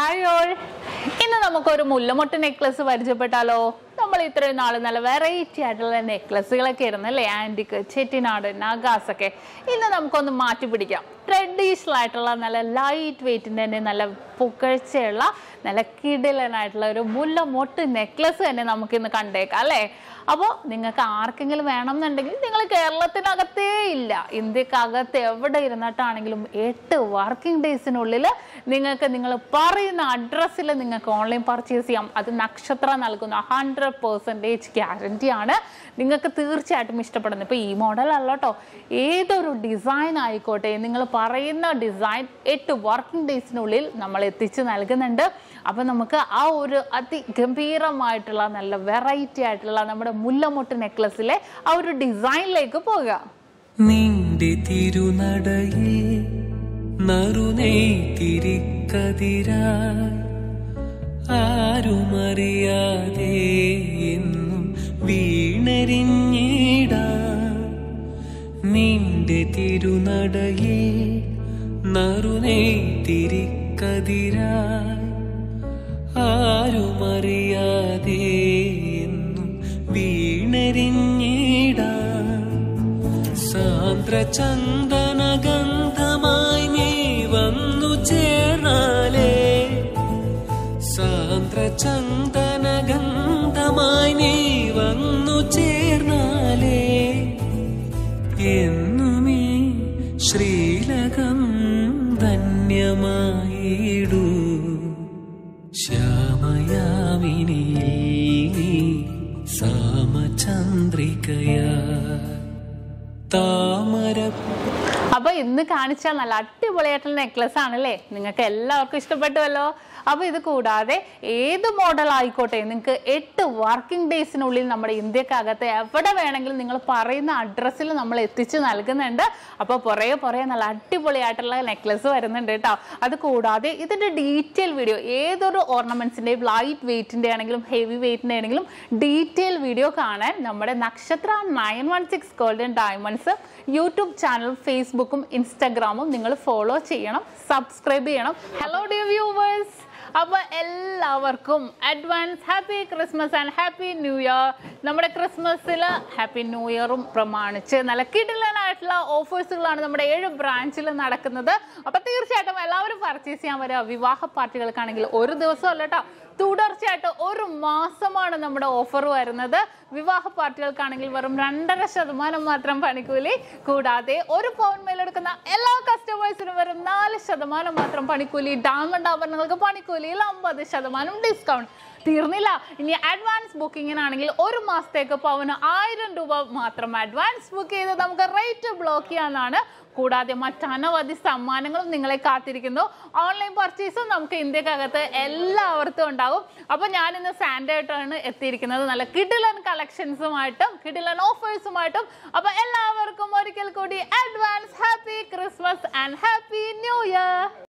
hi all ഇന്ന് നമുക്കൊരു മുല്ലമൊട്ട് necklace പരിചയപ്പെട്ടാലോ നമ്മൾ ഇത്രയും നാൾ നല്ല വെറൈറ്റി ആയിട്ടുള്ള നെക്ലസുകളൊക്കെ ആയിരുന്നു അല്ലേ ആൻറ്റിക്ക് ചെട്ടിനാട് നഗാസ് ഒക്കെ ഇന്ന് നമുക്കൊന്ന് മാറ്റി പിടിക്കാം ട്രഡീഷണൽ ആയിട്ടുള്ള നല്ല ലൈറ്റ് വെയിറ്റിൻ്റെ തന്നെ നല്ല പുകഴ്ചയുള്ള നല്ല കിടിലനായിട്ടുള്ള ഒരു മുല്ലമൊട്ട് നെക്ലസ് തന്നെ നമുക്കിന്ന് കണ്ടേക്കാം അല്ലേ അപ്പോൾ നിങ്ങൾക്ക് ആർക്കെങ്കിലും വേണമെന്നുണ്ടെങ്കിൽ നിങ്ങൾ കേരളത്തിനകത്തേ ഇല്ല ഇന്ത്യക്കകത്ത് എവിടെ ഇരുന്നിട്ടാണെങ്കിലും എട്ട് വർക്കിംഗ് ഡേയ്സിനുള്ളിൽ നിങ്ങൾക്ക് നിങ്ങൾ പറയുന്ന അഡ്രസ്സിൽ നിങ്ങൾക്ക് ഓൺലൈൻ പർച്ചേസ് ചെയ്യാം അത് നക്ഷത്ര നൽകുന്ന ഹൺഡ്രഡ് പെർസെൻറ്റേജ് ഗ്യാരണ്ടി ആണ് നിങ്ങൾക്ക് തീർച്ചയായിട്ടും ഇഷ്ടപ്പെടുന്നത് ഇപ്പോൾ ഈ മോഡൽ അല്ല കേട്ടോ ഏതൊരു ഡിസൈൻ ആയിക്കോട്ടെ നിങ്ങൾ പറയുന്ന ഡിസൈൻ എട്ട് വർക്കിംഗ് ഡേയ്സിനുള്ളിൽ നമ്മൾ എത്തിച്ച് നൽകുന്നുണ്ട് അപ്പോൾ നമുക്ക് ആ ഒരു അതിഗംഭീരമായിട്ടുള്ള നല്ല വെറൈറ്റി ആയിട്ടുള്ള നമ്മുടെ മുല്ലമൊട്ട് നെക്ലസിലെ ആ ഒരു ഡിസൈനിലേക്ക് പോകാം നിന്റെ തിരുനടയിൽ നറുനെയ്തിരിക്കതിരാ ആരുമറിയാതെ എന്നും വീണരിഞ്ഞിടാ നിന്റെ തിരുനടയിൽ നറുനെയ്തിരിക്കതിരാ ആരുമറിയാതെ എന്നും വീണരിഞ്ഞിടാ സാന്ദ്രചന്ദനഗന്ധമായി നീ വന്നു ചേർന്നാലേ സാന്ദ്രചന്ദനഗന്ധമായി നീ വന്നു ചേർന്നാലേ എന്നുമേ ശ്രീലകം ധന്യമായിടൂ ശ്യാമയാമിനി സാമചന്ദ്രികയാ താമര അപ്പൊ ഇന്ന് കാണിച്ച നല്ല അടിപൊളിയായിട്ടുള്ള നെക്ലസ് ആണല്ലേ നിങ്ങൾക്ക് എല്ലാവർക്കും ഇഷ്ടപ്പെട്ടുവല്ലോ അപ്പൊ ഇത് കൂടാതെ ഏത് മോഡൽ ആയിക്കോട്ടെ നിങ്ങൾക്ക് എട്ട് വർക്കിംഗ് ഡേയ്സിനുള്ളിൽ നമ്മുടെ ഇന്ത്യക്കകത്ത് എവിടെ വേണമെങ്കിലും നിങ്ങൾ പറയുന്ന അഡ്രസ്സിൽ നമ്മൾ എത്തിച്ചു നൽകുന്നുണ്ട് അപ്പോൾ പുറകെ പുറകെ നല്ല അടിപൊളിയായിട്ടുള്ള നെക്ലസ് വരുന്നുണ്ട് കേട്ടോ അത് കൂടാതെ ഇതിന്റെ ഡീറ്റെയിൽ വീഡിയോ ഏതൊരു ഓർണമെന്റ്സിന്റെയും ലൈറ്റ് വെയിറ്റിന്റെ ആണെങ്കിലും ഹെവി വെയിറ്റിന്റെ ആണെങ്കിലും ഡീറ്റെയിൽ വീഡിയോ കാണാൻ നമ്മുടെ Nakshatra nine one six golden diamonds YouTube channel ഫേസ്ബുക്കും ഇൻസ്റ്റാഗ്രാമും നിങ്ങൾ ഫോളോ ചെയ്യണം സബ്സ്ക്രൈബ് ചെയ്യണം ഹലോ ഡിയർ വ്യൂവേഴ്സ് അപ്പൊ എല്ലാവർക്കും advance happy Christmas and happy new year നമ്മുടെ ക്രിസ്മസിൽ ഹാപ്പി ന്യൂ ഇയറും പ്രമാണിച്ച് നല്ല കിടിലനായിട്ടുള്ള ഓഫേഴ്സുകളാണ് നമ്മുടെ ഏഴ് ബ്രാഞ്ചിൽ നടക്കുന്നത് അപ്പൊ തീർച്ചയായിട്ടും എല്ലാവരും പർച്ചേസ് ചെയ്യാൻ വരിക വിവാഹ പാർട്ടികൾക്കാണെങ്കിൽ ഒരു ദിവസം അല്ല കേട്ടോ തുടർച്ചയായിട്ട് ഒരു മാസമാണ് നമ്മുടെ ഓഫർ വരുന്നത് വിവാഹ പാർട്ടികൾക്കാണെങ്കിൽ വെറും രണ്ടര ശതമാനം മാത്രം പണിക്കൂലി കൂടാതെ ഒരു പൗൺ മേലെടുക്കുന്ന എല്ലാ കസ്റ്റമേഴ്സിനും വെറും നാല് ശതമാനം മാത്രം പണിക്കൂലി ഡയമണ്ട് ആഭരണങ്ങൾക്ക് പണിക്കൂലിയിൽ അമ്പത് ശതമാനം ഡിസ്കൗണ്ട് തീർന്നില്ല ഇനി അഡ്വാൻസ് ബുക്കിങ്ങിനാണെങ്കിൽ ഒരു മാസത്തേക്ക് പവന് ആയിരം രൂപ മാത്രം അഡ്വാൻസ് ബുക്ക് ചെയ്ത് നമുക്ക് റേറ്റ് ബ്ലോക്ക് ചെയ്യാനാണ് കൂടാതെ മറ്റനവധി സമ്മാനങ്ങളും നിങ്ങളെ കാത്തിരിക്കുന്നു ഓൺലൈൻ പർച്ചേസും നമുക്ക് ഇന്ത്യക്കകത്ത് എല്ലാവർക്കും ഉണ്ടാവും അപ്പോൾ ഞാൻ ഇന്ന് സാൻഡേ ആയിട്ടാണ് എത്തിയിരിക്കുന്നത് നല്ല കിഡിലൻ കളക്ഷൻസുമായിട്ടും കിഡിലൻ ഓഫേഴ്സുമായിട്ടും അപ്പോൾ എല്ലാവർക്കും ഒരിക്കൽ കൂടി advance happy Christmas and happy new year